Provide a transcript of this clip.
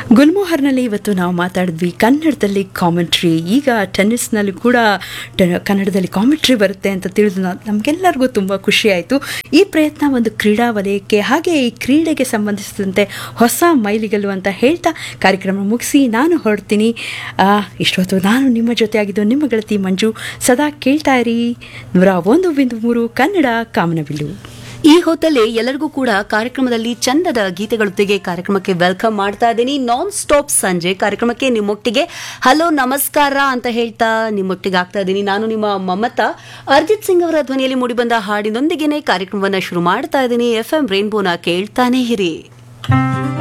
ಗುಲ್ಮೋಹರ್ನಲ್ಲಿ ಇವತ್ತು ನಾವು ಮಾತಾಡಿದ್ವಿ ಕನ್ನಡದಲ್ಲಿ ಕಾಮೆಂಟ್ರಿ ಈಗ ಟೆನ್ನಿಸ್ನಲ್ಲಿ ಕೂಡ ಟ- ಕನ್ನಡದಲ್ಲಿ ಕಾಮೆಂಟ್ರಿ ಬರುತ್ತೆ ಅಂತ ತಿಳಿದು ನಾ- ನಮಗೆಲ್ಲರಿಗೂ ತುಂಬ ಖುಷಿ ಆಯಿತು ಈ ಪ್ರಯತ್ನ ಒಂದು ಕ್ರೀಡಾ ವಲಯಕ್ಕೆ ಹಾಗೆ ಈ ಕ್ರೀಡೆಗೆ ಸಂಬಂಧಿಸಿದಂತೆ ಹೊಸ ಮೈಲಿಗಲ್ಲು ಅಂತ ಹೇಳ್ತಾ ಕಾರ್ಯಕ್ರಮ ಮುಗಿಸಿ ನಾನು ಹೊರಡ್ತೀನಿ ಆ, ಇಷ್ಟೊತ್ತು ನಾನು ನಿಮ್ಮ ಜೊತೆ ಆಗಿದ್ದು ನಿಮ್ಮ ಗೆಳತಿ ಮಂಜು ಸದಾ ಕೇಳ್ತಾ ಇರಿ ನೂರ ಒಂದು ಬಿಂದು ಮೂರು ಕನ್ನಡ ಕಾಮನಬಿಲ್ಲು ಈ ಹೊತ್ತಲ್ಲಿ ಎಲ್ಲರಿಗೂ ಕೂಡ ಕಾರ್ಯಕ್ರಮದಲ್ಲಿ ಚಂದದ ಗೀತೆಗಳೊತ್ತಿಗೆ ಕಾರ್ಯಕ್ರಮಕ್ಕೆ ವೆಲ್ಕಮ್ ಮಾಡ್ತಾ ಇದ್ದೀನಿ ನಾನ್ ಸ್ಟಾಪ್ ಸಂಜೆ ಕಾರ್ಯಕ್ರಮಕ್ಕೆ ನಿಮ್ಮೊಟ್ಟಿಗೆ ಹಲೋ ನಮಸ್ಕಾರ ಅಂತ ಹೇಳ್ತಾ ನಿಮ್ಮೊಟ್ಟಿಗೆ ಆಗ್ತಾ ಇದ್ದೀನಿ ನಾನು ನಿಮ್ಮ ಮಮತಾ ಅರ್ಜಿತ್ ಸಿಂಗ್ ಅವರ ಧ್ವನಿಯಲ್ಲಿ ಮೂಡಿಬಂದ ಹಾಡಿನೊಂದಿಗೆನೇ ಕಾರ್ಯಕ್ರಮವನ್ನ ಶುರು ಮಾಡ್ತಾ ಇದ್ದೀನಿ ಎಫ್ ಎಂ ರೇನ್ಬೋನ ಕೇಳ್ತಾನೆ ಇರಿ